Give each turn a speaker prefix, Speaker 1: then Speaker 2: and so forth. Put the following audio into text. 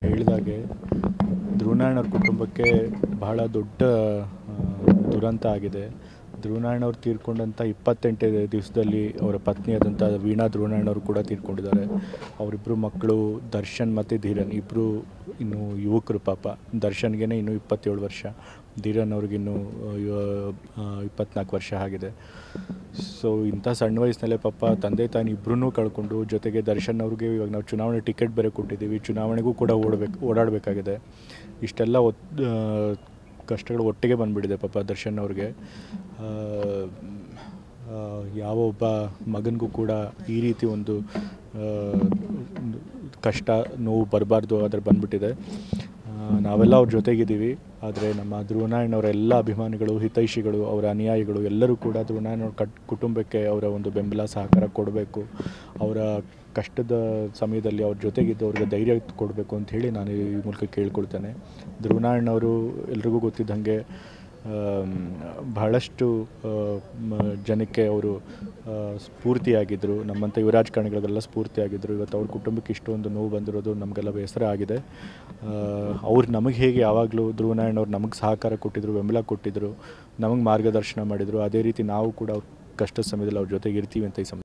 Speaker 1: ಹೇಳಿದಾಗೆ ಧ್ರುವನಾರಾಯಣವ್ರ ಕುಟುಂಬಕ್ಕೆ ಬಹಳ ದೊಡ್ಡ ಆ, ದುರಂತ ಆಗಿದೆ ಧ್ರುವನಾರಾಯಣವ್ರು ತೀರ್ಕೊಂಡಂಥ ಇಪ್ಪತ್ತೆಂಟೇ ದಿವಸದಲ್ಲಿ ಅವರ ಪತ್ನಿಯಾದಂಥ ವೀಣಾ ಧ್ರುವನಾರಾಯಣವ್ರು ಕೂಡ ತೀರ್ಕೊಂಡಿದ್ದಾರೆ ಅವರಿಬ್ಬರು ಮಕ್ಕಳು ದರ್ಶನ್ ಮತ್ತು ಧೀರನ್ ಇಬ್ಬರು ಇನ್ನು ಯುವಕರು ಪಾಪ ದರ್ಶನ್ಗೆ ಇನ್ನೂ ಇಪ್ಪತ್ತೇಳು ವರ್ಷ ಧೀರನ್ ಅವ್ರಿಗಿನ್ನೂ ಇಪ್ಪತ್ನಾಲ್ಕು ವರ್ಷ ಆಗಿದೆ ಸೊ ಇಂಥ ಸಣ್ಣ ವಯಸ್ಸಿನಲ್ಲೇ ಪಾಪ ತಂದೆ ತಾಯಿ ಇಬ್ಬರೂ ಕಳ್ಕೊಂಡು ಜೊತೆಗೆ ದರ್ಶನ್ ಅವ್ರಿಗೆ ಇವಾಗ ನಾವು ಚುನಾವಣೆ ಟಿಕೆಟ್ ಬೇರೆ ಕೊಟ್ಟಿದ್ದೀವಿ ಚುನಾವಣೆಗೂ ಕೂಡ ಓಡಬೇಕು ಓಡಾಡಬೇಕಾಗಿದೆ ಇಷ್ಟೆಲ್ಲ ಒತ್ ಆ, ಕಷ್ಟಗಳು ಒಟ್ಟಿಗೆ ಬಂದುಬಿಟ್ಟಿದೆ ಪಾಪ ದರ್ಶನ್ ಅವ್ರಿಗೆ ಆ, ಆ, ಯಾವ ಒಬ್ಬ ಮಗನಿಗೂ ಕೂಡ ಈ ರೀತಿ ಒಂದು ಆ, ಕಷ್ಟ ನೋವು ಬರಬಾರ್ದು ಅದ್ರ ಬಂದ್ಬಿಟ್ಟಿದೆ ಆ, ನಾವೆಲ್ಲ ಅವ್ರ ಜೊತೆಗಿದ್ದೀವಿ ಆದರೆ ನಮ್ಮ ಧ್ರುವನಾರಾಯಣವರ ಎಲ್ಲ ಅಭಿಮಾನಿಗಳು ಹಿತೈಷಿಗಳು ಅವರ ಅನುಯಾಯಿಗಳು ಎಲ್ಲರೂ ಕೂಡ ಧ್ರುವನಾರಾಯಣವ್ರ ಕಟ್ ಕುಟುಂಬಕ್ಕೆ ಅವರ ಒಂದು ಬೆಂಬಲ ಸಹಕಾರ ಕೊಡಬೇಕು ಅವರ ಕಷ್ಟದ ಸಮಯದಲ್ಲಿ ಅವ್ರ ಜೊತೆಗಿದ್ದು ಅವ್ರಿಗೆ ಧೈರ್ಯ ಕೊಡಬೇಕು ಅಂತ ಹೇಳಿ ನಾನು ಈ ಮೂಲಕ ಕೇಳ್ಕೊಳ್ತೇನೆ ಧ್ರುವನಾರಾಯಣವರು ಎಲ್ರಿಗೂ ಗೊತ್ತಿದ್ದಂಗೆ ಆಮ್, ಬಹಳಷ್ಟು ಆ, ಮ- ಜನಕ್ಕೆ ಅವರು ಆ, ಸ್ಫೂರ್ತಿಯಾಗಿದ್ದರು ನಮ್ಮಂಥ ಯುವ ರಾಜಕಾರಣಿಗಳಿಗೆಲ್ಲ ಸ್ಫೂರ್ತಿಯಾಗಿದ್ದರು ಇವತ್ತು ಅವ್ರ ಕುಟುಂಬಕ್ಕೆ ಇಷ್ಟೊಂದು ನೋವು ಬಂದಿರೋದು ನಮಗೆಲ್ಲ ಬೇಸರ ಆಗಿದೆ ಅವ್ರು ನಮಗೆ ಹೇಗೆ ಯಾವಾಗಲೂ ಧ್ರುವನಾರಾಯಣವ್ರು ನಮಗೆ ಸಹಕಾರ ಕೊಟ್ಟಿದ್ದರು ಬೆಂಬಲ ಕೊಟ್ಟಿದ್ದರು ನಮಗೆ ಮಾರ್ಗದರ್ಶನ ಮಾಡಿದರು ಅದೇ ರೀತಿ ನಾವು ಕೂಡ ಅವ್ರ ಕಷ್ಟದ ಸಮಯದಲ್ಲಿ ಅವ್ರ ಜೊತೆಗೆ ಇರ್ತೀವಿ ಅಂತ ಈ ಸಮ